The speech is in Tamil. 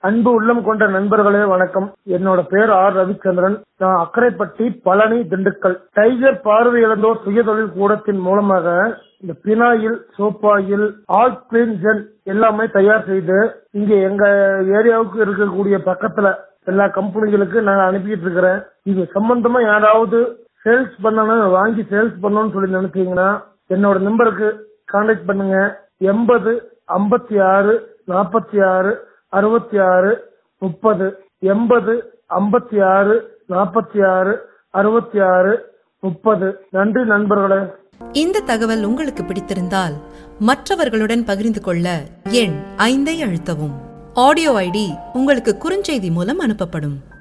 அன்பு உள்ளம் கொண்ட நண்பர்களே வணக்கம் என்னோட பேர் ஆர் ரவிச்சந்திரன் நான் அக்கரைப்பட்டி பழனி திண்டுக்கல் டைகர் பார்வை இழந்தோர் சுயதொழில் கூடத்தின் மூலமாக இந்த phenyl soap oil all clean gel எல்லாமே தயார் செய்து இங்க எங்க ஏரியாவுக்கு இருக்கக்கூடிய பக்கத்துல எல்லா கம்பெனிகளுக்கு நான் அனுப்பிட்டு இருக்கிறேன் இது சம்பந்தமா யாராவது சேல்ஸ் பண்ணணும் வாங்கி சேல்ஸ் பண்ணணும்னு சொல்லி நினைச்சீங்கன்னா என்னோட நம்பருக்கு கான்டாக்ட் பண்ணுங்க எண்பது ஐம்பத்தி ஆறு நாற்பத்தி ஆறு அறுபத்தி ஆறு முப்பது எண்பது ஐம்பத்தி ஆறு நாற்பத்தி ஆறு அறுபத்தி ஆறு முப்பது நன்றி நண்பர்களே இந்த தகவல் உங்களுக்கு பிடித்திருந்தால் மற்றவர்களுடன் பகிர்ந்து கொள்ள எண் ஐந்தை அழுத்தவும் ஆடியோ ஐடி உங்களுக்கு குறுஞ்செய்தி மூலம் அனுப்பப்படும்